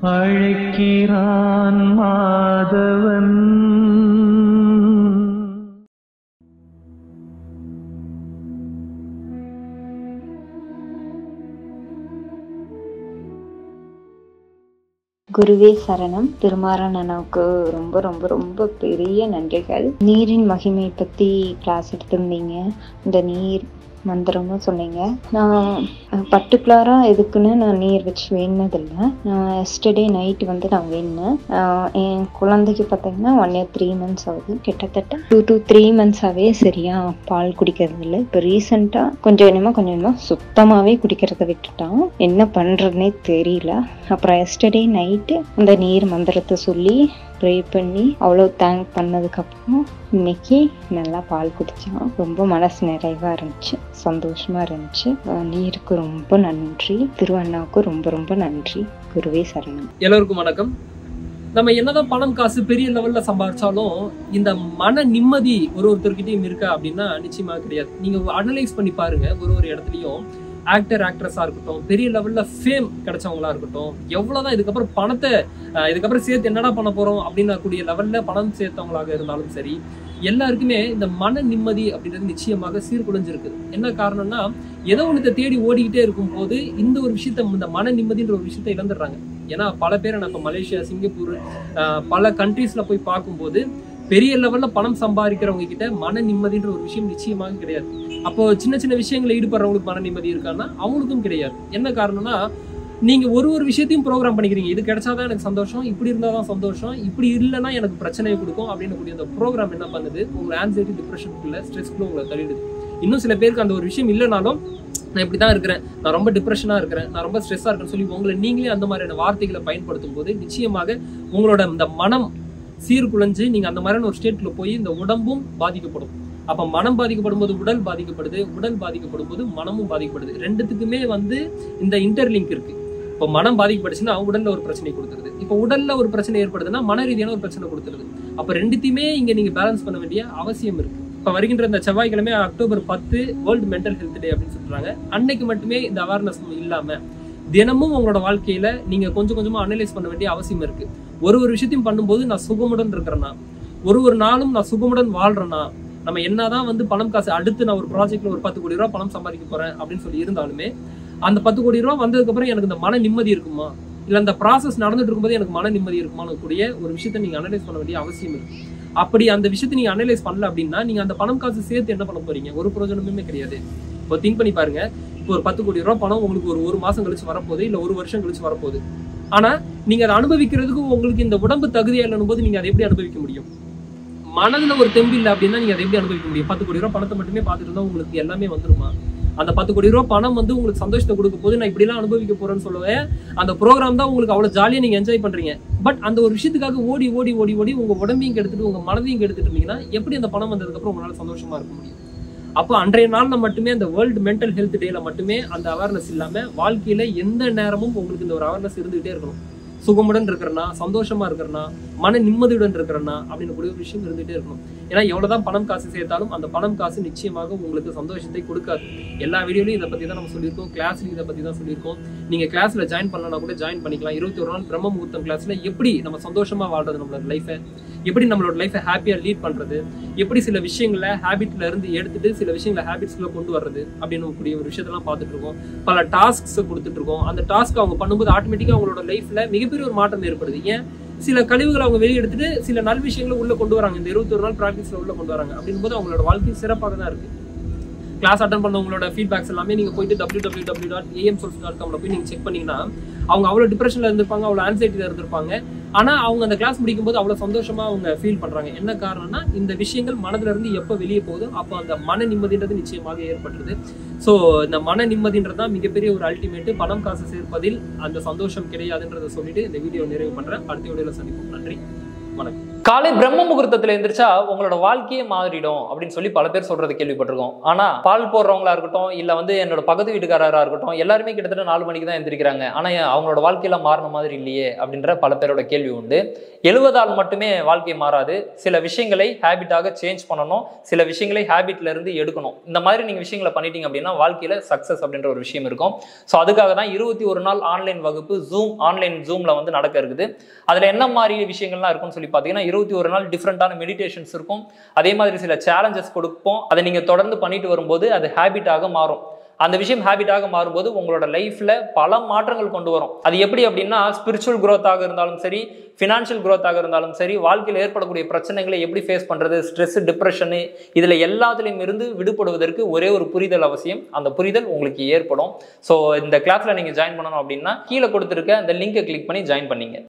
அழைக்கிறான் மாதவன் குருவே சரணம் திருமாறன் அண்ணாவுக்கு ரொம்ப ரொம்ப ரொம்ப பெரிய நன்றிகள் நீரின் மகிமை பற்றி கிளாஸ் எடுத்திருந்தீங்க இந்த நீர் மந்திரமும் சொன்னீங்க நான் பர்டிகுலராக எதுக்குன்னு நான் நீர் வச்சு வேணுனதில்லை நான் எஸ்டர்டே நைட் வந்து நான் வேணுனேன் ஆஹ் என் குழந்தைக்கு பார்த்தீங்கன்னா ஒன் இயர் த்ரீ மந்த்ஸ் ஆகுது கிட்டத்தட்ட டூ டு த்ரீ மந்த்ஸாகவே சரியா பால் குடிக்கிறது இல்லை இப்போ ரீசெண்டாக கொஞ்சம் கொஞ்சமாக கொஞ்சம் கொஞ்சமாக சுத்தமாகவே குடிக்கிறத விட்டுட்டான் என்ன பண்ணுறதுனே தெரியல அப்புறம் எஸ்டர்டே நைட்டு அந்த நீர் மந்திரத்தை சொல்லி ப்ரே பண்ணி அவ்வளோ தேங்க் பண்ணதுக்கப்புறம் இன்னைக்கு நல்லா பால் குடிச்சான் ரொம்ப மனசு நிறைவாக இருந்துச்சு சந்தோஷமா இருந்துச்சு அஹ் நீருக்கு ரொம்ப நன்றி திருவண்ணாவுக்கு ரொம்ப ரொம்ப நன்றி குருவே சரணம் எல்லோருக்கும் வணக்கம் நம்ம என்னதான் பணம் காசு பெரிய லெவல்ல சம்பாதிச்சாலும் இந்த மன நிம்மதி ஒரு ஒருத்தர்கிட்டயும் இருக்கா அப்படின்னா நிச்சயமா கிடையாது நீங்க அனலைஸ் பண்ணி பாருங்க ஒரு ஒரு இடத்துலயும் ஆக்டர் ஆக்ட்ரஸா இருக்கட்டும் பெரிய லெவல்ல ஃபேம் கிடைச்சவங்களா இருக்கட்டும் எவ்வளவுதான் இதுக்கப்புறம் பணத்தை அஹ், இதுக்கப்புறம் சேர்த்து என்னடா பண்ண போறோம் அப்படின்னு கூடிய லெவல்ல பணம் சேர்த்தவங்களாக இருந்தாலும் சரி எல்லாருக்குமே இந்த மன நிம்மதி அப்படின்றது நிச்சயமாக சீர்குலைஞ்சிருக்கு என்ன காரணம்னா ஏதோ ஒன்றத்தை தேடி ஓடிக்கிட்டே இருக்கும்போது இந்த ஒரு விஷயத்த இந்த மன நிம்மதின்ற ஒரு விஷயத்த இழந்துடுறாங்க ஏன்னா பல பேர் நான் இப்போ மலேசியா சிங்கப்பூர் ஆஹ், பல கண்ட்ரீஸ்ல போய் பார்க்கும்போது பெரிய லெவல்ல பணம் சம்பாதிக்கிறவங்க கிட்ட மன நிம்மதின்ற ஒரு விஷயம் நிச்சயமாக கிடையாது அப்போ சின்ன சின்ன விஷயங்களை ஈடுபடுறவங்களுக்கு மன நிம்மதி இருக்கான்னா அவங்களுக்கும் கிடையாது என்ன காரணம்னா நீங்க ஒரு ஒரு விஷயத்தையும் ப்ரோக்ராம் பண்ணிக்கிறீங்க இது கிடைச்சாதான் எனக்கு சந்தோஷம் இப்படி இருந்தாதான் சந்தோஷம் இப்படி இல்லைன்னா எனக்கு பிரச்சனையை கொடுக்கும் அப்படின்னு கூடிய அந்த ப்ரோக்ராம் என்ன பண்ணுது உங்களை ஆன்சைட்டி டிப்ரெஷனுக்குள்ள ஸ்ட்ரெஸ்க்குள்ள உங்களை தள்ளிடுது இன்னும் சில பேருக்கு அந்த ஒரு விஷயம் இல்லைனாலும் நான் இப்படி தான் இருக்கிறேன் நான் ரொம்ப டிப்ரெஷனாக இருக்கிறேன் நான் ரொம்ப ஸ்ட்ரெஸ்ஸாக இருக்கேன்னு சொல்லி உங்களை நீங்களே அந்த மாதிரியான வார்த்தைகளை பயன்படுத்தும் போது நிச்சயமாக உங்களோட இந்த மனம் சீர்குலைஞ்சு நீங்கள் அந்த மாதிரியான ஒரு ஸ்டேட்ல போய் இந்த உடம்பும் பாதிக்கப்படும் அப்போ மனம் பாதிக்கப்படும் போது உடல் பாதிக்கப்படுது உடல் பாதிக்கப்படும் போது மனமும் பாதிக்கப்படுது ரெண்டுத்துக்குமே வந்து இந்த இன்டர்லிங்க் இருக்கு இப்போ மனம் பாதிக்கப்படுச்சுன்னா உடல்ல ஒரு பிரச்சனை கொடுத்துருது இப்போ உடல்ல ஒரு பிரச்சனை ஏற்படுதுன்னா மன ரீதியான ஒரு பிரச்சனை கொடுத்துருது அப்போ ரெண்டுத்தையுமே இங்க நீங்க பேலன்ஸ் பண்ண வேண்டிய அவசியம் இருக்கு இப்போ வருகின்ற இந்த செவ்வாய்க்கிழமை அக்டோபர் பத்து வேர்ல்டு மென்டல் ஹெல்த் டே அப்படின்னு சொல்றாங்க அன்னைக்கு மட்டுமே இந்த அவேர்னஸ் இல்லாம தினமும் உங்களோட வாழ்க்கையில நீங்க கொஞ்சம் கொஞ்சமா அனலைஸ் பண்ண வேண்டிய அவசியம் இருக்கு ஒரு ஒரு விஷயத்தையும் பண்ணும்போது நான் சுகமுடன் இருக்கிறேன்னா ஒரு ஒரு நாளும் நான் சுகமுடன் வாழ்றேன்னா நம்ம என்னதான் வந்து பணம் காசு அடுத்து நான் ஒரு ப்ராஜெக்ட்ல ஒரு பத்து கோடி ரூபா பணம் சம்பாதிக்க போறேன் அப்படின்னு சொல்லி இருந்தாலுமே அந்த பத்து கோடி ரூபா வந்ததுக்கு அப்புறம் எனக்கு இந்த மன நிம்மதி இருக்குமா இல்ல அந்த ப்ராசஸ் நடந்துட்டு இருக்கும்போது எனக்கு மன நிம்மதி இருக்குமான்னு கூடிய ஒரு விஷயத்தை நீங்க அனலைஸ் பண்ண வேண்டிய அவசியம் இருக்கு அப்படி அந்த விஷயத்தை நீங்க அனலைஸ் பண்ணல அப்படின்னா நீங்க அந்த பணம் காசு சேர்த்து என்ன பண்ண போறீங்க ஒரு பிரயோஜனமுமே கிடையாது இப்போ திங்க் பண்ணி பாருங்க இப்போ ஒரு பத்து கோடி ரூபா பணம் உங்களுக்கு ஒரு ஒரு மாசம் கழிச்சு வரப்போகுது இல்ல ஒரு வருஷம் கழிச்சு வரப்போகுது ஆனா நீங்க அதை அனுபவிக்கிறதுக்கு உங்களுக்கு இந்த உடம்பு தகுதியா இல்லைன்னும் போது நீங்க அதை எப்படி அனுபவிக்க முடியும் மனதுல ஒரு தெம்பு இல்லை அப்படின்னா நீங்க அதை எப்படி அனுபவிக்க முடியும் பத்து கோடி ரூபா பணத்தை மட்டுமே பார்த்துட்டு இருந்தா உங்களுக்கு எல்லாமே வந்துருமா அந்த பத்து கோடி ரூபா பணம் வந்து உங்களுக்கு சந்தோஷத்தை கொடுக்க போது நான் இப்படிலாம் அனுபவிக்க போறேன்னு சொல்லுவேன் அந்த ப்ரோக்ராம் தான் உங்களுக்கு அவ்வளவு ஜாலியா நீங்க என்ஜாய் பண்றீங்க பட் அந்த ஒரு விஷயத்துக்காக ஓடி ஓடி ஓடி ஓடி உங்க உடம்பையும் கெடுத்துட்டு உங்க மனதையும் கெடுத்துட்டு இருந்தீங்கன்னா எப்படி அந்த பணம் வந்ததுக்கு அப்புறம் உங்களால சந்தோஷமா இருக்க முடியும் அப்போ அன்றைய நாள்ல மட்டுமே அந்த வேர்ல்டு மென்டல் ஹெல்த் டேல மட்டுமே அந்த அவேர்னஸ் இல்லாம வாழ்க்கையில எந்த நேரமும் உங்களுக்கு இந்த ஒரு அவேர்னஸ் இருந்துகிட்டே இருக்கணும் சுகமுடன் இருக்கிறனா சந்தோஷமா இருக்கிறனா மன நிம்மதியுடன் இருக்கிறனா அப்படின்னு கூடிய ஒரு விஷயம் இருந்துகிட்டே இருக்கணும் ஏன்னா எவ்வளவுதான் பணம் காசு சேர்த்தாலும் அந்த பணம் காசு நிச்சயமாக உங்களுக்கு சந்தோஷத்தை கொடுக்காது எல்லா வீடியோலையும் இதை பத்தி தான் நம்ம சொல்லியிருக்கோம் கிளாஸ்லயும் இதை பத்தி தான் சொல்லியிருக்கோம் நீங்க கிளாஸ்ல ஜாயின் பண்ணலனா கூட ஜாயின் பண்ணிக்கலாம் இருபத்தி ஒரு நாள் பிரம்ம முகூர்த்தம் கிளாஸ்ல எப்படி நம்ம சந்தோஷமா வாழ்றது நம்மளோட லைஃபை எப்படி நம்மளோட லைஃபை ஹாப்பியா லீட் பண்றது எப்படி சில விஷயங்களை ஹேபிட்ல இருந்து எடுத்துட்டு சில விஷயங்களை ஹேபிட்ஸ்ல கொண்டு வர்றது அப்படின்னு கூடிய ஒரு விஷயத்தெல்லாம் பார்த்துட்டு இருக்கோம் பல டாஸ்க்ஸ் கொடுத்துட்டு இருக்கோம் அந்த டாஸ்க் அவங்க பண்ணும்போது ஆட்டோமேட்டிக்கா அவங்களோட லைஃப்ல மிகப்பெரிய ஒரு மாற்றம் ஏற்படுது ஏன் சில கழிவுகளை அவங்க வெளியே எடுத்துட்டு சில நல் விஷயங்களை உள்ள கொண்டு வராங்க இந்த இருபத்தொரு நாள் ப்ராக்டிஸ்ல உள்ள கொண்டு வராங்க அப்படின் போது அவங்களோட வாழ்க்கை சிறப்பாக தான் இருக்கு கிளாஸ் அட்டன் பண்ணவங்களோட ஃபீட்பேக்ஸ் எல்லாமே நீங்க போயிட்டு W W W dot AM souls dot காம்ல போய் நீங்க செக் பண்ணீங்கன்னா அவங்க அவ்வளவு டிப்ரெஷன்ல இருந்திருப்பாங்க அவ்வளவு ஆன்சைட்டில இருந்திருப்பாங்க ஆனா அவங்க அந்த கிளாஸ் முடிக்கும் போது அவ்வளவு சந்தோஷமா அவங்க ஃபீல் பண்றாங்க என்ன காரணம்னா இந்த விஷயங்கள் மனதுல இருந்து எப்ப வெளியே போகுதோ அப்போ அந்த மன நிம்மதின்றது நிச்சயமாக ஏற்பட்டுருது ஸோ இந்த மன நிம்மதின்றது தான் மிகப்பெரிய ஒரு அல்டிமேட் பணம் காசு சேர்ப்பதில் அந்த சந்தோஷம் கிடையாதுன்றதை சொல்லிட்டு இந்த வீடியோ நிறைவு பண்றேன் அடுத்த வீடியோல சந்திப்போம் நன்றி வணக்கம் காலை பிரம்ம முகூர்த்தத்துல எந்திரிச்சா உங்களோட வாழ்க்கையே மாறிடும் அப்படின்னு சொல்லி பல பேர் சொல்றது கேள்விப்பட்டிருக்கோம் ஆனா பால் போடுறவங்களா இருக்கட்டும் இல்ல வந்து என்னோட பக்கத்து வீட்டுக்காரரா இருக்கட்டும் எல்லாருமே கிட்டத்தட்ட நாலு மணிக்கு தான் எந்திரிக்கிறாங்க ஆனா ஏன் அவங்களோட வாழ்க்கையில மாறின மாதிரி இல்லையே அப்படின்ற பல பேரோட கேள்வி உண்டு எழுவதால் மட்டுமே வாழ்க்கை மாறாது சில விஷயங்களை ஹேபிட்டாக சேஞ்ச் பண்ணணும் சில விஷயங்களை ஹேபிட்ல இருந்து எடுக்கணும் இந்த மாதிரி நீங்க விஷயங்களை பண்ணிட்டீங்க அப்படின்னா வாழ்க்கையில சக்சஸ் அப்படின்ற ஒரு விஷயம் இருக்கும் ஸோ அதுக்காக தான் இருபத்தி ஒரு நாள் ஆன்லைன் வகுப்பு ஜூம் ஆன்லைன் ஜூம்ல வந்து நடக்க இருக்குது அதுல என்ன மாதிரி விஷயங்கள்லாம் இருக்கும்னு சொல்லி பார்த்தீங்கன்னா இருபத்தி ஒரு நாள் டிஃப்ரெண்டான மெடிடேஷன்ஸ் இருக்கும் அதே மாதிரி சில சேலஞ்சஸ் கொடுப்போம் அதை நீங்க தொடர்ந்து பண்ணிட்டு வரும்போது அது ஹேபிட்டாக மாறும் அந்த விஷயம் ஹேபிட்டாக மாறும்போது உங்களோட லைஃப்ல பல மாற்றங்கள் கொண்டு வரும் அது எப்படி அப்படின்னா ஸ்பிரிச்சுவல் growth-ஆக இருந்தாலும் சரி ஃபினான்ஷியல் growth-ஆக இருந்தாலும் சரி வாழ்க்கையில் ஏற்படக்கூடிய பிரச்சனைகளை எப்படி ஃபேஸ் பண்றது ஸ்ட்ரெஸ் டிப்ரெஷனு இதுல எல்லாத்துலேயும் இருந்து விடுபடுவதற்கு ஒரே ஒரு புரிதல் அவசியம் அந்த புரிதல் உங்களுக்கு ஏற்படும் ஸோ இந்த கிளாஸ்ல நீங்க ஜாயின் பண்ணணும் அப்படின்னா கீழே கொடுத்துருக்க அந்த லிங்கை கிளிக் பண்ணி ஜாயின் பண்ணீங்க